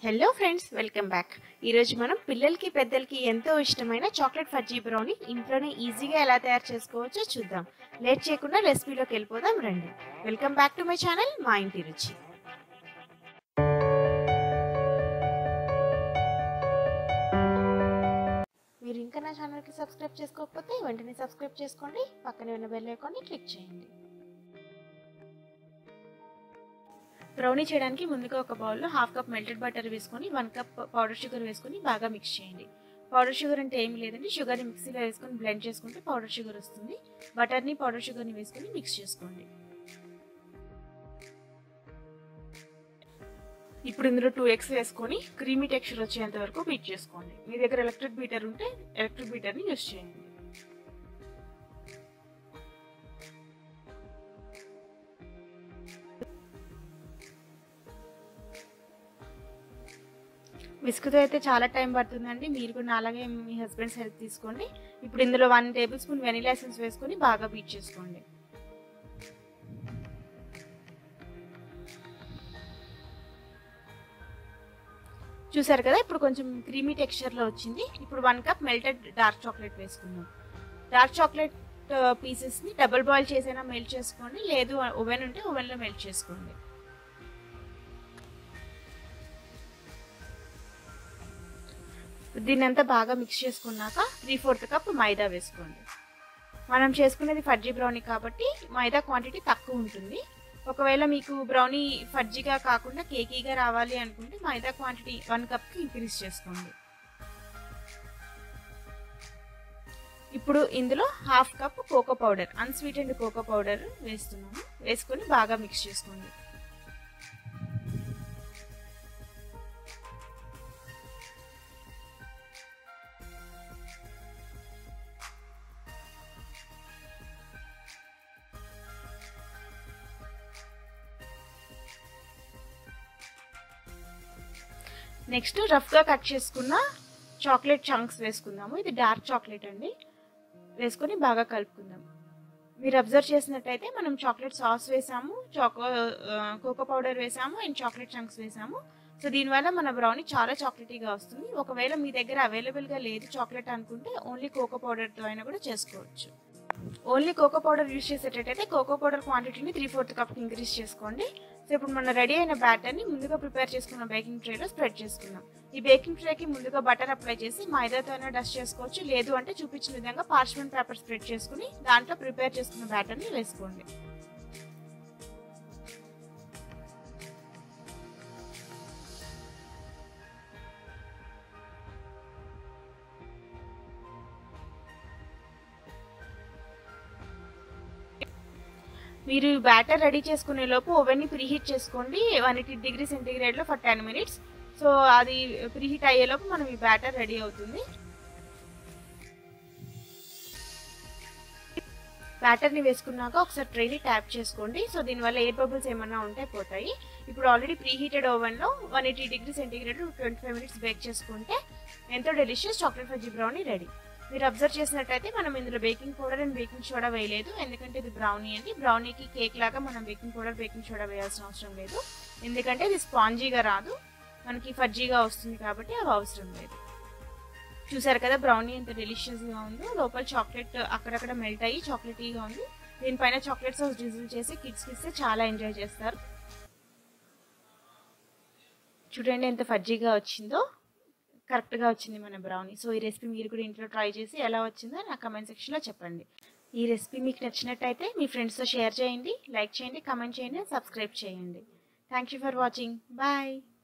hello friends welcome back ఈరోజు మనం పిల్లలకి పెద్దలకి ఎంతో ఇష్టమైన చాక్లెట్ ఫజ్జీ బ్రౌనీ ఇంట్లోనే ఈజీగా ఎలా తయారు చేసుకోవచ్చో చూద్దాం లేట్ చేయకుండా రెసిపీలోకి వెళ్ళిపోదాం రండి welcome back to my channel మా ఇంటి రుచి మీరు ఇంకా నా ఛానల్కి సబ్స్క్రైబ్ చేసుకోకపోతే వెంటనే సబ్స్క్రైబ్ చేసుకోండి పక్కనే ఉన్న బెల్ ఐకాన్ని క్లిక్ చేయండి బ్రౌనీ చేయడానికి ముందుగా ఒక బౌల్లో హాఫ్ కప్ మెల్టెడ్ బటర్ వేసుకొని వన్ కప్ పౌడర్ షుగర్ వేసుకొని బాగా మిక్స్ చేయండి పౌడర్ షుగర్ అంటే ఏమి లేదండి షుగర్ని మిక్సీలో వేసుకొని బ్లెండ్ చేసుకుంటే పౌడర్ షుగర్ వస్తుంది బటర్ని పౌడర్ షుగర్ని వేసుకొని మిక్స్ చేసుకోండి ఇప్పుడు ఇందులో టూ ఎగ్స్ వేసుకొని క్రీమీ టెక్స్చర్ వచ్చేంత వరకు బీట్ చేసుకోండి మీ దగ్గర ఎలక్ట్రిక్ బీటర్ ఉంటే ఎలక్ట్రిక్ బీటర్ని యూస్ చేయండి విసుకుతో అయితే చాలా టైం పడుతుందండి మీరు కూడా అలాగే మీ హస్బెండ్స్ హెల్ప్ తీసుకోండి ఇప్పుడు ఇందులో one tablespoon vanilla essence వేసుకొని బాగా బీట్ చేసుకోండి చూసారు కదా ఇప్పుడు కొంచెం క్రీమీ టెక్స్చర్లో వచ్చింది ఇప్పుడు one cup melted dark chocolate వేసుకుందాం డార్క్ చాక్లెట్ పీసెస్ని డబుల్ బాయిల్ చేసైనా మెల్ట్ చేసుకోండి లేదు ఓవెన్ ఉంటే ఓవెన్లో మెల్ట్ చేసుకోండి దీన్ని అంతా బాగా మిక్స్ చేసుకున్నాక త్రీ ఫోర్త్ కప్ మైదా వేసుకోండి మనం చేసుకునేది ఫడ్జీ బ్రౌనీ కాబట్టి మైదా క్వాంటిటీ తక్కువ ఉంటుంది ఒకవేళ మీకు బ్రౌనీ ఫడ్జీగా కాకుండా కేకీగా రావాలి అనుకుంటే మైదా క్వాంటిటీ వన్ కప్కి ఇంక్రీజ్ చేసుకోండి ఇప్పుడు ఇందులో half cup cocoa powder unsweetened cocoa powder వేస్తున్నాము వేసుకొని బాగా మిక్స్ చేసుకోండి నెక్స్ట్ రఫ్గా కట్ చేసుకున్న చాక్లెట్ చంక్స్ వేసుకుందాము ఇది డార్క్ చాక్లెట్ అండి వేసుకొని బాగా కలుపుకుందాం మీరు అబ్జర్వ్ చేసినట్టయితే మనం చాక్లెట్ సాస్ వేసాము చాకో కోకో పౌడర్ వేసాము అండ్ చాక్లెట్ చంక్స్ వేసాము సో దీనివల్ల మన బ్రౌనీ చాలా చాక్లెటీగా వస్తుంది ఒకవేళ మీ దగ్గర అవైలబుల్గా లేదు చాక్లెట్ అనుకుంటే ఓన్లీ కోకో పౌడర్తో అయినా కూడా చేసుకోవచ్చు ఓన్లీ కోకో పౌడర్ యూస్ చేసేటట్టయితే కోకో పౌడర్ క్వాంటిటీని త్రీ ఫోర్త్ కప్ ఇంక్రీజ్ చేసుకోండి సో ఇప్పుడు మన రెడీ అయిన బ్యాటర్ని ముందుగా ప్రిపేర్ చేసుకున్న బేకింగ్ ట్రేలో స్ప్రెడ్ చేసుకుందాం ఈ బేకింగ్ ట్రేకి ముందుగా బటర్ అప్లై చేసి మైదాతో అయినా డస్ట్ చేసుకోవచ్చు లేదు అంటే చూపించిన విధంగా పార్చ్మెంట్ పేపర్ స్ప్రెడ్ చేసుకుని దాంట్లో ప్రిపేర్ చేసుకున్న బ్యాటర్ని వేసుకోండి మీరు బ్యాటర్ రెడీ చేసుకునే లోపు ఓవెన్ని ప్రీహీట్ చేసుకోండి వన్ ఎయిటీ డిగ్రీ సెంటీగ్రేడ్లో ఫర్ టెన్ మినిట్స్ సో అది ప్రీహీట్ అయ్యేలోపు మనం ఈ బ్యాటర్ రెడీ అవుతుంది బ్యాటర్ని వేసుకున్నాక ఒకసారి ట్రైని ట్యాప్ చేసుకోండి సో దీనివల్ల ఎయిర్ బబుల్స్ ఏమన్నా ఉంటే పోతాయి ఇప్పుడు ఆల్రెడీ ప్రీహీటెడ్ ఓవెన్లో one eighty degree centigrade twenty five minutes bake చేసుకుంటే ఎంతో delicious chocolate fudgy brownie ready మీరు అబ్జర్వ్ చేసినట్టయితే మనం ఇందులో baking powder and baking soda వేయలేదు ఎందుకంటే ఇది బ్రౌనీ అండి బ్రౌనీకి కేక్ లాగా మనం బేకింగ్ పౌడర్ బేకింగ్ సోడా వేయాల్సిన అవసరం లేదు ఎందుకంటే ఇది స్పాంజీగా రాదు మనకి ఫజ్జీగా వస్తుంది కాబట్టి అవి అవసరం లేదు చూసారు కదా బ్రౌనీ ఎంత డెలిషియస్గా ఉందో లోపల చాక్లెట్ అక్కడక్కడ మెల్ట్ అయ్యి చాక్లెటీగా ఉంది దీనిపైన చాక్లెట్ సాస్ డిజిల్ చేసి కిడ్స్కి ఇస్తే చాలా ఎంజాయ్ చేస్తారు చూడండి ఎంత ఫజ్జీగా వచ్చిందో కరెక్ట్గా వచ్చింది మన బ్రౌనీ సో ఈ రెసిపీ మీరు కూడా ఇంట్లో ట్రై చేసి ఎలా వచ్చిందో నా కమెంట్ సెక్షన్లో చెప్పండి ఈ రెసిపీ మీకు నచ్చినట్టయితే మీ ఫ్రెండ్స్తో షేర్ చేయండి లైక్ చేయండి కమెంట్ చేయండి సబ్స్క్రైబ్ చేయండి thank you for watching bye